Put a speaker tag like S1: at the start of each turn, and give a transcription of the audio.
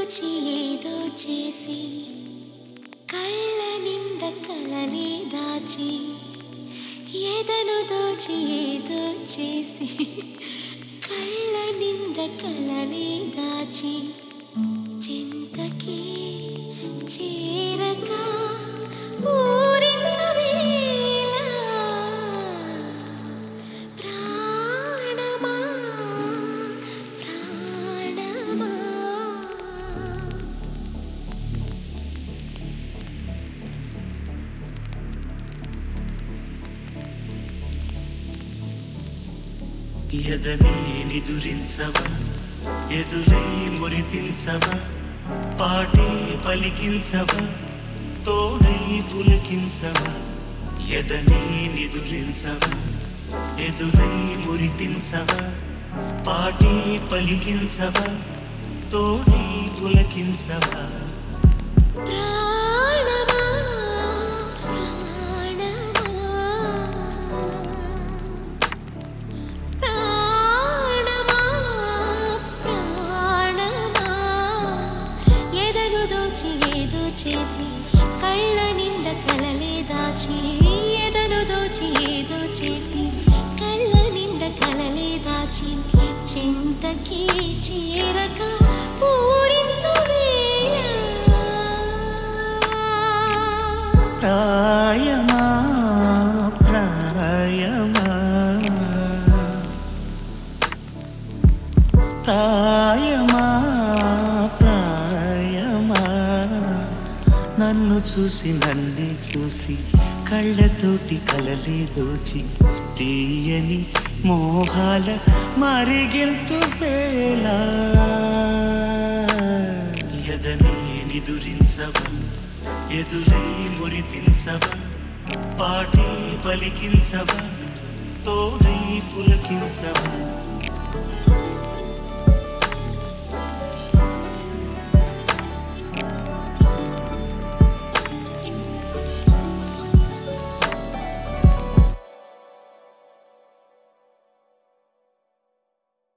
S1: దోచి ఏదో చేసి కళ్ళ నిండ కలలే దాచి ఎదను దోచి ఏదో చేసి కళ్ళ నిండ కలలే దాచి చింతకి చేరక ఊరింతు వేళ ప్రాణమా ప్రాణమా
S2: ఎదనే నిదురించవా ఎదురై మురిపించవా పాటే పలికించవా తోడై పులకించవా ఎదనే నిదురించవా ఎదురై మురిపించవా పాటే పలికించవా తోడై పులకించవా
S1: ప్రాణమా ప్రాణమా ప్రాణమా ప్రాణమా ఎదను దోచి ఏదో చేసి కళ్ళ నిండ కలలే దాచి ఎదను దోచి ఏదో చేసి కళ్ళ నిండ కలలే దాచి చింతకి చేరక పూరింతు వేళ
S2: ప్రాయమా ప్రాయమా ప్రాయమా ప్రాయమా నన్ను చూసి నన్నే చూసి కళ్ళతోటి కలలే దోచి తీయని మోహాల మరిగెంతు వేళ ఎదనే నిదురించవా ఎదురై మురిపించవా పాటే పలికించవా తోడై పులకించవా